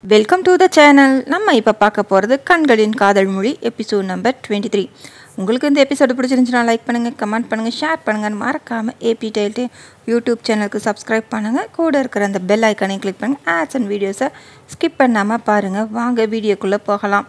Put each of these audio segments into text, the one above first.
Welcome to the channel நம்ம இப்போ பார்க்க போகிறது கண்களின் காதல் மொழி எபிசோட் நம்பர் டுவெண்ட்டி த்ரீ உங்களுக்கு இந்த எபிசோடு பிடிச்சிருந்துச்சுன்னா லைக் பண்ணுங்கள் கமெண்ட் பண்ணுங்கள் ஷேர் பண்ணுங்கள் மறக்காமல் ஏபி டைல்ட்டு யூடியூப் சேனலுக்கு சப்ஸ்கிரைப் பண்ணுங்கள் கூட இருக்கிற அந்த பெல் ஐக்கனையும் கிளிக் பண்ணுங்கள் ஆட்ஸ் அண்ட் வீடியோஸை ஸ்கிப் பண்ணாமல் பாருங்கள் வாங்க வீடியோக்குள்ளே போகலாம்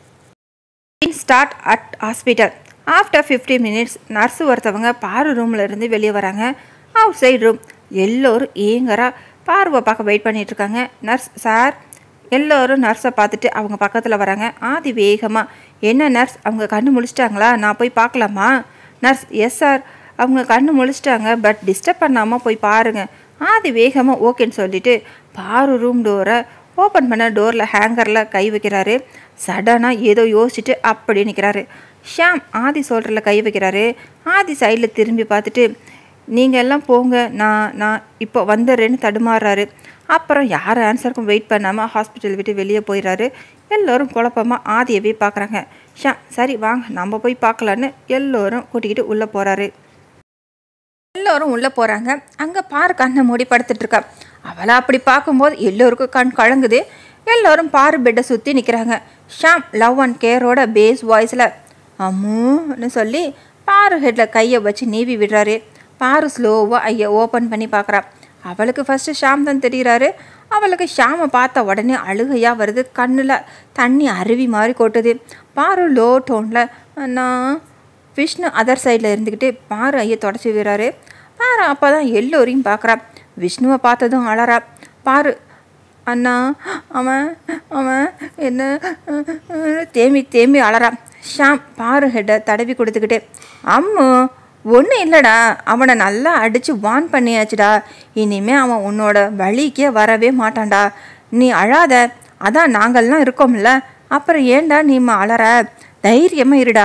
start at hospital after fifty minutes nurse ஒருத்தவங்க பாரு ரூமில் இருந்து வெளியே வராங்க அவுட் சைடு ரூம் எல்லோரும் ஏங்கரா பார்வை பார்க்க வெயிட் பண்ணிட்டு இருக்காங்க நர்ஸ் சார் எல்லோரும் நர்ஸை பார்த்துட்டு அவங்க பக்கத்தில் வராங்க ஆதி வேகமாக என்ன நர்ஸ் அவங்க கண்ணு முழிச்சிட்டாங்களா நான் போய் பார்க்கலாமா நர்ஸ் எஸ் சார் அவங்க கண்ணு முழிச்சிட்டாங்க பட் டிஸ்டர்ப் பண்ணாமல் போய் பாருங்கள் ஆதி வேகமாக ஓகேன்னு சொல்லிட்டு பாரு ரூம் டோரை ஓப்பன் பண்ண டோரில் ஹேங்கரில் கை வைக்கிறாரு சடனாக ஏதோ யோசிச்சுட்டு அப்படி நிற்கிறாரு ஷாம் ஆதி சொல்கிறல கை வைக்கிறாரு ஆதி சைடில் திரும்பி பார்த்துட்டு நீங்கள் எல்லாம் போங்க நான் நான் இப்போ வந்துடுறேன்னு தடுமாறுறாரு அப்புறம் யார் ஆன்சருக்கும் வெயிட் பண்ணாமல் ஹாஸ்பிட்டல் விட்டு வெளியே போயிடுறாரு எல்லோரும் குழப்பமாக ஆதியவே பார்க்குறாங்க ஷாம் சரி வாங்க நம்ம போய் பார்க்கலான்னு எல்லோரும் கூட்டிக்கிட்டு உள்ளே போகிறாரு எல்லோரும் உள்ளே போகிறாங்க அங்கே பாரு கண்ணை மூடி படுத்துட்டு இருக்கா அவளை அப்படி பார்க்கும்போது எல்லோருக்கும் கண் கலங்குது எல்லோரும் பாரு பெட்டை சுற்றி நிற்கிறாங்க ஷாம் லவ் அண்ட் கேரோட பேஸ் வாய்ஸில் அம்முன்னு சொல்லி பாரு ஹெட்டில் கையை வச்சு நீவி விடுறாரு பாரு ஸ்லோவாக ஐயா ஓப்பன் பண்ணி பார்க்குறா அவளுக்கு ஃபஸ்ட்டு ஷாம் தான் தெரிகிறாரு அவளுக்கு ஷாமை பார்த்த உடனே அழுகையாக வருது கண்ணில் தண்ணி அருவி மாதிரி கொட்டுது பாரு லோ டோனில் நான் விஷ்ணு அதர் சைடில் இருந்துக்கிட்டு பாரு ஐயா தொடச்சி விடுறாரு பாரு அப்போ தான் எல்லோரையும் பார்க்குறா விஷ்ணுவை பார்த்ததும் அழறா பாரு அண்ணா அவன் அவன் என்ன தேம்பி தேம்பி அழறான் ஷாம் பாரு ஹெட்டை தடவி கொடுத்துக்கிட்டே அம்மு ஒன்றும் இல்லைடா அவனை நல்லா அடித்து வான் பண்ணியாச்சுடா இனிமே அவன் உன்னோட வழிக்கே வரவே மாட்டான்டா நீ அழாத அதான் நாங்கள்லாம் இருக்கோம்ல அப்புறம் ஏன்டா நீ அழற தைரியமாக இருடா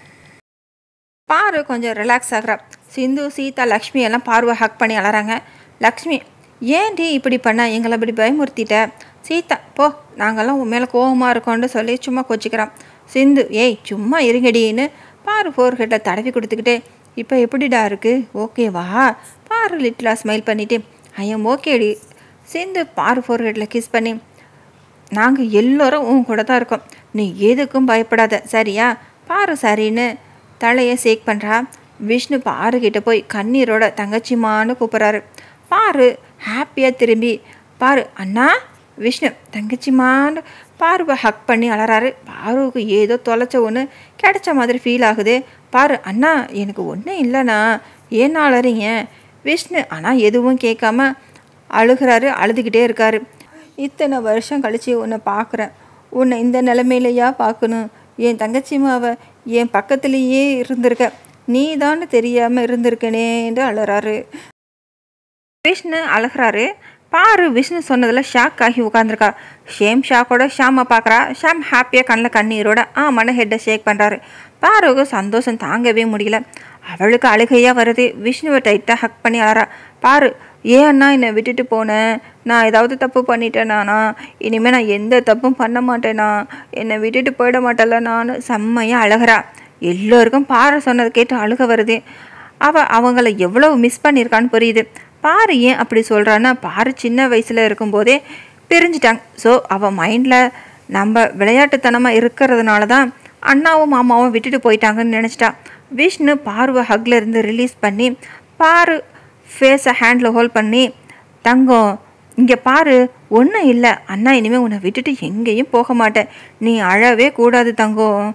பாரு கொஞ்சம் ரிலாக்ஸ் ஆகிறா சிந்து சீதா லக்ஷ்மி எல்லாம் பார்வை ஹக் பண்ணி அலறாங்க லக்ஷ்மி ஏன்டி இப்படி பண்ண எங்களை இப்படி பயமுறுத்திட்ட சீதா போ நாங்கள்லாம் உன் மேலே கோபமாக இருக்கோன்னு சொல்லி சும்மா கொச்சிக்கிறான் சிந்து ஏய் சும்மா இருங்கடின்னு பாரு ஃபோர் ஹெட்டில் தடவி கொடுத்துக்கிட்டே இப்போ எப்படிடா இருக்குது ஓகேவா பாரு லிட்டிலாக ஸ்மைல் பண்ணிவிட்டு ஐயம் ஓகேடி சிந்து பாரு ஃபோர் ஹெட்டில் கிஸ் பண்ணி நாங்கள் எல்லோரும் உன் கூட தான் இருக்கோம் நீ எதுக்கும் பயப்படாத சரியா பாரு சரின்னு தலையை சேக் பண்ணுறா விஷ்ணு பாரு கிட்ட போய் கண்ணீரோட தங்கச்சிமான்னு கூப்பிட்றாரு பாரு ஹாப்பியாக திரும்பி பாரு அண்ணா விஷ்ணு தங்கச்சிமான்னு பாருவை ஹக் பண்ணி அலறாரு பாருவுக்கு ஏதோ தொலைச்ச ஒன்று கிடைச்ச மாதிரி ஃபீல் ஆகுது பாரு அண்ணா எனக்கு ஒன்றும் இல்லைண்ணா ஏன்னா அலறீங்க விஷ்ணு ஆனால் எதுவும் கேட்காம அழுகிறாரு அழுதுகிட்டே இருக்காரு இத்தனை வருஷம் கழித்து உன்னை பார்க்குறேன் உன்னை இந்த நிலமையிலையா பார்க்கணும் என் தங்கச்சிமாவை என் பக்கத்துலேயே இருந்திருக்க நீ தான் தெரியாமல் இருந்திருக்கனேன்னு அழறாரு விஷ்ணு அழுகிறாரு பாரு விஷ்ணு சொன்னதில் ஷாக் ஆகி உட்காந்துருக்கா ஷேம் ஷாக்கோட ஷாமை பார்க்குறா ஷாம் ஹாப்பியாக கண்ணில் கண்ணீரோட ஆ மன ஹெட்டை ஷேக் பண்ணுறாரு பாருக்கு சந்தோஷம் தாங்கவே முடியல அவளுக்கு அழுகையாக வருது விஷ்ணுவை டைட்டாக ஹக் பண்ணி அழறா பாரு ஏன் அண்ணா என்னை விட்டுட்டு போனேன் நான் ஏதாவது தப்பு பண்ணிட்டேனாண்ணா இனிமேல் நான் எந்த தப்பும் பண்ண மாட்டேனா என்னை விட்டுட்டு போயிட மாட்டேன்ல நான் செம்மையாக அழுகிறா எல்லோருக்கும் பாரு சொன்னதை கேட்டு அழுக வருது அவள் அவங்கள எவ்வளோ மிஸ் பண்ணியிருக்கான்னு புரியுது பாரு ஏன் அப்படி சொல்கிறான்னா பாரு சின்ன வயசில் இருக்கும்போதே பிரிஞ்சிட்டாங்க ஸோ அவள் மைண்டில் நம்ம விளையாட்டுத்தனமாக இருக்கிறதுனால தான் அண்ணாவும் மாமாவும் விட்டுட்டு போயிட்டாங்கன்னு நினச்சிட்டா விஷ்ணு பார்வை ஹக்ல இருந்து ரிலீஸ் பண்ணி பாரு ஃபேஸை ஹேண்டில் ஹோல்ட் பண்ணி தங்கம் இங்கே பாரு ஒன்றும் இல்லை அண்ணா இனிமேல் உன்னை விட்டுட்டு எங்கேயும் போக மாட்டேன் நீ அழவே கூடாது தங்கம்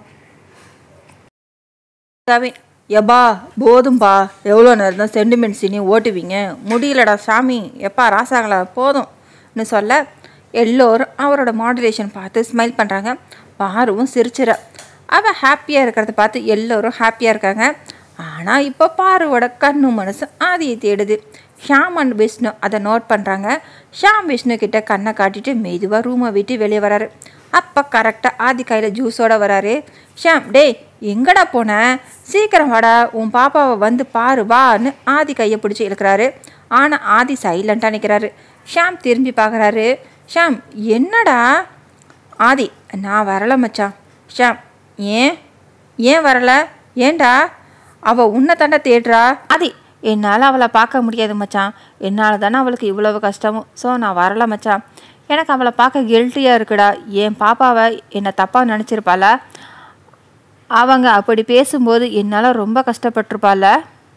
கவின் எப்பா போதும்பா எவ்வளோ நேரம் தான் சென்டிமெண்ட் சீனி ஓட்டுவீங்க முடியலடா சாமி எப்பா ராசாங்களா போதும்னு சொல்ல எல்லோரும் அவரோட மாடுலேஷன் பார்த்து ஸ்மைல் பண்ணுறாங்க பாருவும் சிரிச்சிட அவள் ஹாப்பியாக இருக்கிறத பார்த்து எல்லோரும் ஹாப்பியாக இருக்காங்க ஆனால் இப்போ பாருவோட கண்ணு மனசு ஆதியை தேடுது ஷாம் அண்ட் விஷ்ணு அதை நோட் பண்ணுறாங்க ஷாம் விஷ்ணு கிட்ட கண்ணை காட்டிட்டு மெதுவாக ரூமை விட்டு வெளியே வராரு அப்போ கரெக்டாக ஆதி கையில் ஜூஸோட வராரு ஷாம் டேய் எங்கடா போன சீக்கிரம் வாடா உன் பாப்பாவை வந்து பாரு வான்னு ஆதி கையை பிடிச்சி இழுக்கிறாரு ஆனால் ஆதி சைலண்ட்டாக நிற்கிறாரு ஷாம் திரும்பி பார்க்குறாரு ஷாம் என்னடா ஆதி நான் வரல மச்சான் ஷாம் ஏன் ஏன் வரல ஏன்டா அவள் உன்னை தாண்டா தேடுறா ஆதி என்னால் அவளை பார்க்க முடியாது மச்சான் என்னால் தானே அவளுக்கு இவ்வளவு கஷ்டமும் ஸோ நான் வரல மச்சான் எனக்கு அவளை பார்க்க கில்ட்டியாக இருக்குடா என் பாப்பாவை என்னை தப்பாக நினச்சிருப்பாள அவங்க அப்படி பேசும்போது என்னால் ரொம்ப கஷ்டப்பட்டிருப்பாள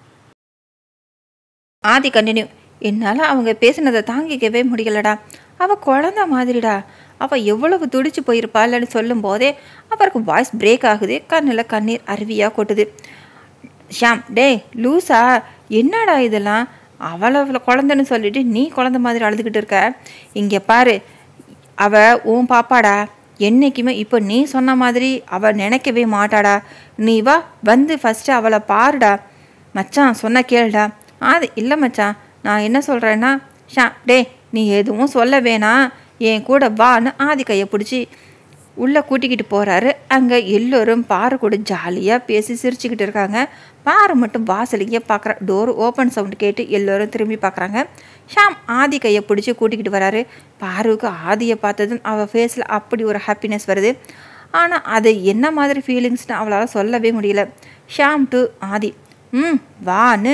ஆதி கண்டினியூ என்னால் அவங்க பேசினதை தாங்கிக்கவே முடியலடா அவள் குழந்த மாதிரிடா அவள் எவ்வளவு துடிச்சு போயிருப்பாள்னு சொல்லும் போதே அவருக்கு வாய்ஸ் பிரேக் ஆகுது கண்ணில் கண்ணீர் அருவியாக கொட்டுது ஷாம் டேய் லூசா என்னடா இதெல்லாம் அவளை அவளை குழந்தைன்னு சொல்லிட்டு நீ குழந்த மாதிரி அழுதுகிட்டு இருக்க இங்கே பாரு அவ உன் பாப்பாடா என்னைக்குமே இப்போ நீ சொன்ன மாதிரி அவள் நினைக்கவே மாட்டாடா நீ வா வந்து ஃபஸ்ட்டு அவளை பாருடா மச்சான் சொன்ன கேளுடா அது இல்லை மச்சான் நான் என்ன சொல்கிறேன்னா ஷா டே நீ எதுவும் சொல்ல வேணாம் என் கூட வான்னு ஆதி கையை பிடிச்சி உள்ளே கூட்டிக்கிட்டு போகிறாரு அங்கே எல்லோரும் பாரு கூட ஜாலியாக பேசி சிரிச்சுக்கிட்டு இருக்காங்க பாரு மட்டும் வாசலிங்கே பார்க்குற டோர் ஓப்பன் சவுண்ட் கேட்டு எல்லோரும் திரும்பி பார்க்குறாங்க ஷாம் ஆதி கையை பிடிச்சி கூட்டிக்கிட்டு வராரு பாருவுக்கு ஆதியை பார்த்ததும் அவள் ஃபேஸில் அப்படி ஒரு ஹாப்பினஸ் வருது ஆனால் அது என்ன மாதிரி ஃபீலிங்ஸ்னு அவளால் சொல்லவே முடியல ஷாம் டு ஆதி ம் வான்னு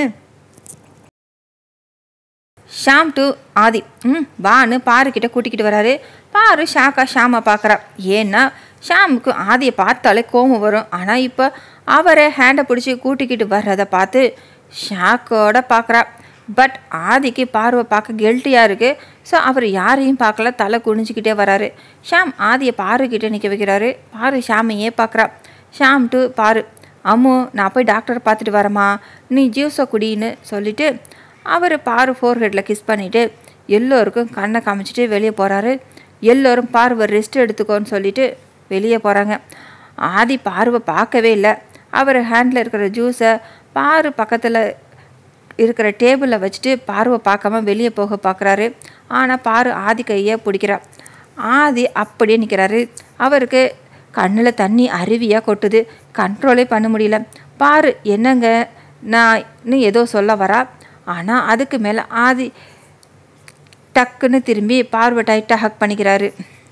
ஷாம் டு ஆதி ம் வான்னு பாருக்கிட்ட கூட்டிக்கிட்டு வராரு பாரு ஷாக்கா ஷாமை பார்க்குறா ஏன்னா ஷாமுக்கு ஆதியை பார்த்தாலே கோபம் வரும் ஆனால் இப்போ அவரை ஹேண்டை பிடிச்சி கூட்டிக்கிட்டு வர்றதை பார்த்து ஷாக்கோட பார்க்குறா பட் ஆதிக்கு பார்வை பார்க்க கெல்ட்டியாக இருக்குது ஸோ அவர் யாரையும் பார்க்கல தலை குனிஞ்சிக்கிட்டே வராரு ஷாம் ஆதியை பாருக்கிட்ட நிற்க வைக்கிறாரு பாரு ஷாமையே பார்க்குறா ஷாம் டு பாரு அம்மு நான் போய் டாக்டரை பார்த்துட்டு வரேம்மா நீ ஜூஸை குடின்னு சொல்லிட்டு அவர் பாரு ஃபோர்ஹெட்டில் கிஸ் பண்ணிவிட்டு எல்லோருக்கும் கண்ணை காமிச்சிட்டு வெளியே போகிறாரு எல்லோரும் பார்வை ரெஸ்ட் எடுத்துக்கோன்னு சொல்லிட்டு வெளியே போகிறாங்க ஆதி பார்வை பார்க்கவே இல்லை அவர் ஹேண்டில் இருக்கிற ஜூஸை பாரு பக்கத்தில் இருக்கிற டேபிளில் வச்சுட்டு பார்வை பார்க்காம வெளியே போக பார்க்குறாரு ஆனால் பாரு ஆதி கையை பிடிக்கிறா ஆதி அப்படியே நிற்கிறாரு அவருக்கு கண்ணில் தண்ணி அருவியாக கொட்டுது கண்ட்ரோலே பண்ண முடியல பாரு என்னங்க நான் இன்னும் ஏதோ சொல்ல வரா ஆனால் அதுக்கு மேலே ஆதி டக்குன்னு திரும்பி பார்வை டைட்டாக ஹக் பண்ணிக்கிறாரு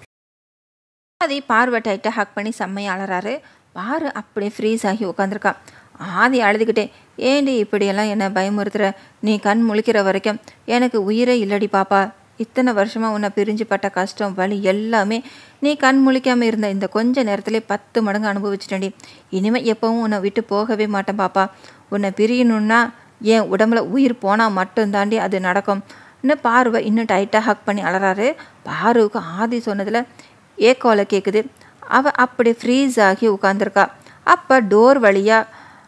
ஆதி பார்வை டைட்டாக ஹக் பண்ணி செம்மையை அலறாரு பாரு அப்படியே ஃப்ரீஸ் ஆகி உட்காந்துருக்கான் ஆதி அழுதுகிட்டே ஏண்டி இப்படியெல்லாம் என்னை பயமுறுத்துற நீ கண் முழிக்கிற வரைக்கும் எனக்கு உயிரே இல்லடி பாப்பா இத்தனை வருஷமாக உன்னை பிரிஞ்சு பட்ட கஷ்டம் வலி எல்லாமே நீ கண் முழிக்காமல் இருந்த இந்த கொஞ்ச நேரத்திலே பத்து மடங்கு அனுபவிச்சிட்டேன்டி இனிமேல் எப்பவும் உன்னை விட்டு போகவே மாட்டேன் பாப்பா உன்னை பிரியணுன்னா என் உடம்புல உயிர் போனால் மட்டும்தாண்டி அது நடக்கும்னு பார்வை இன்னும் டைட்டாக ஹக் பண்ணி அலறாரு பாருவுக்கு ஆதி சொன்னதில் ஏக்கோலை கேட்குது அவள் அப்படி ஃப்ரீஸ் ஆகி உட்காந்துருக்கா அப்போ டோர் வழியாக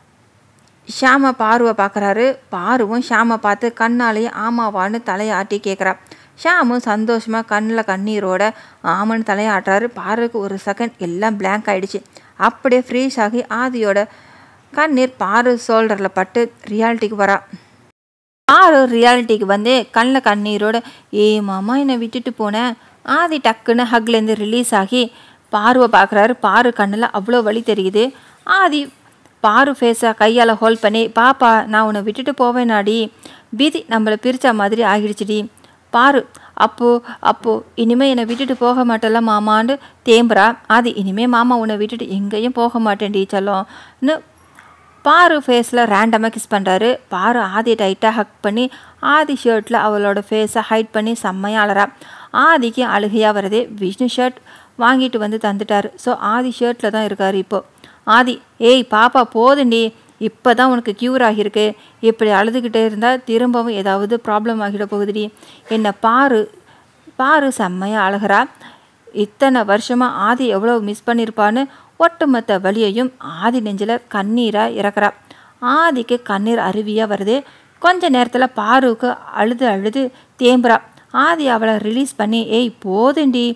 ஷாம பாருவை பார்க்குறாரு பாருவும் ஷாமை பார்த்து கண்ணாலேயே ஆமாவான்னு தலையாட்டி கேட்குறா ஷாமும் சந்தோஷமாக கண்ணில் கண்ணீரோட ஆமன்னு தலையாட்டுறாரு பாருக்கு ஒரு செகண்ட் எல்லாம் blank ஆயிடுச்சு அப்படியே ஃப்ரீஸ் ஆகி ஆதியோட கண்ணீர் பாரு ஷோல்டரில் பட்டு ரியாலிட்டிக்கு வரா பாரு ரியாலிட்டிக்கு வந்து கண்ணில் கண்ணீரோட ஏ மாமா என்னை விட்டுட்டு போனேன் ஆதி டக்குன்னு ஹக்லேருந்து ரிலீஸ் ஆகி பார்வை பார்க்குறாரு பாரு கண்ணில் அவ்வளோ வலி தெரியுது ஆதி பாரு ஃபேஸை கையால் ஹோல்ட் பண்ணி பாப்பா நான் உன்னை விட்டுட்டு போவேனாடி பீதி நம்மளை பிரித்த மாதிரி ஆகிடுச்சுடி பாரு அப்போ அப்போ இனிமே என்னை விட்டுட்டு போக மாட்டல மாமான்னு தேம்புறா ஆதி இனிமே மாமா உன்னை விட்டுட்டு எங்கேயும் போக மாட்டேன்டி செல்லம்னு பாரு ஃபேஸில் ரேண்டமாக கிஸ் பண்ணுறாரு பாரு ஆதியை டைட்டாக ஹக் பண்ணி ஆதி ஷர்ட்டில் அவளோட ஃபேஸை ஹைட் பண்ணி செம்மையாக அலறா ஆதிக்கு அழுகையாக வருது விஷ்ணு ஷர்ட் வாங்கிட்டு வந்து தந்துட்டாரு ஸோ ஆதி ஷர்ட்டில் தான் இருக்கார் இப்போது ஆதி ஏய் பாப்பா போதுண்டி இப்போ தான் உனக்கு க்யூர் ஆகியிருக்கு இப்படி அழுதுகிட்டே இருந்தால் திரும்பவும் ஏதாவது ப்ராப்ளம் ஆகிட போகுதுடி என்னை பாரு பாரு செம்மையாக அழகிறா இத்தனை வருஷமாக ஆதி எவ்வளோ மிஸ் பண்ணியிருப்பான்னு ஒட்டுமொத்த வலியையும் ஆதி நெஞ்சில் கண்ணீராக இறக்குறா ஆதிக்கு கண்ணீர் அருவியாக வருது கொஞ்ச நேரத்தில் பாருவுக்கு அழுது அழுது தேம்புறா ஆதி அவளை ரிலீஸ் பண்ணி ஏய் போதுண்டி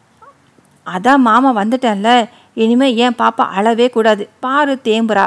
அதான் மாமா வந்துட்டேன்ல இனிமேல் ஏன் பாப்பா அழவே கூடாது பாரு தேம்புறா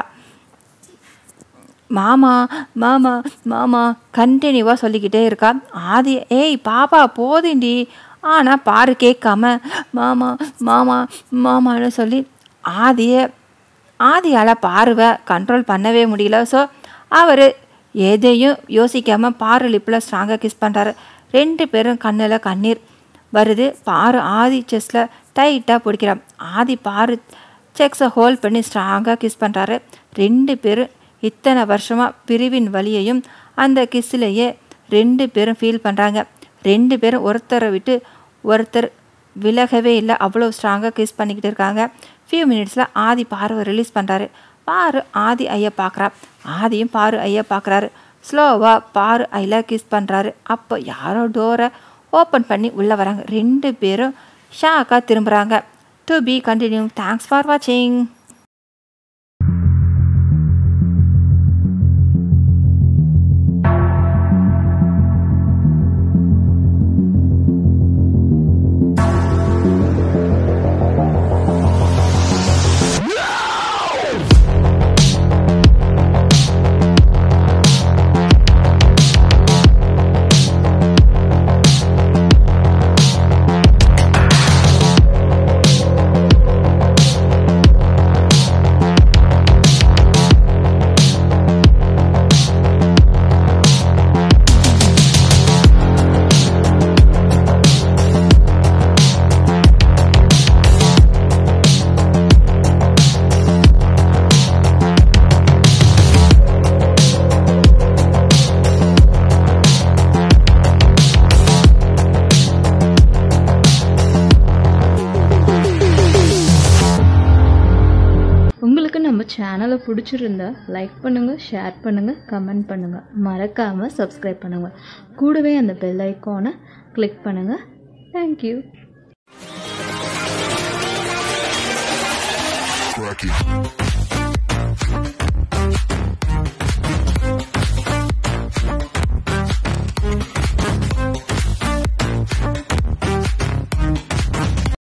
மாமா மாமா மாமா கண்டினியூவாக சொல்லிக்கிட்டே இருக்கா ஆதி ஏய் பாப்பா போதுண்டி ஆனால் பாரு கேட்காம மாமா மாமா மாமான்னு சொல்லி ஆதியை ஆதியால் பார்வை கண்ட்ரோல் பண்ணவே முடியல ஸோ அவர் எதையும் யோசிக்காமல் பாரு லிப்பில் ஸ்ட்ராங்காக கிஸ் பண்ணுறாரு ரெண்டு பேரும் கண்ணில் கண்ணீர் வருது பாரு ஆதி செஸ்ஸில் டைட்டாக பிடிக்கிறான் ஆதி பாரு செக்ஸை ஹோல்ட் பண்ணி ஸ்ட்ராங்காக கிஸ் பண்ணுறாரு ரெண்டு பேரும் இத்தனை வருஷமாக பிரிவின் வலியையும் அந்த கிஸ்ஸிலேயே ரெண்டு பேரும் ஃபீல் பண்ணுறாங்க ரெண்டு பேரும் ஒருத்தரை விட்டு ஒருத்தர் விலகவே இல்லை அவ்வளோ ஸ்ட்ராங்காக கிஸ் பண்ணிக்கிட்டு இருக்காங்க ஃபியூ மினிட்ஸில் ஆதி பார்வை ரிலீஸ் பண்ணுறாரு பாரு ஆதி ஐயா பார்க்குறா ஆதியும் பாரு ஐயா பார்க்குறாரு ஸ்லோவாக பாரு ஐயில் கிஸ் பண்ணுறாரு அப்போ யாரோ டோரை ஓப்பன் பண்ணி உள்ளே வராங்க ரெண்டு பேரும் ஷாக்காக திரும்புகிறாங்க to be continue thanks for வாட்சிங் உங்களுக்கு நம்ம சேனலை பிடிச்சிருந்தா லைக் பண்ணுங்கள் ஷேர் பண்ணுங்கள் கமெண்ட் பண்ணுங்கள் மறக்காமல் சப்ஸ்கிரைப் பண்ணுங்கள் கூடவே அந்த பெல் ஐக்கானை கிளிக் பண்ணுங்கள் தேங்க்யூ Cracky.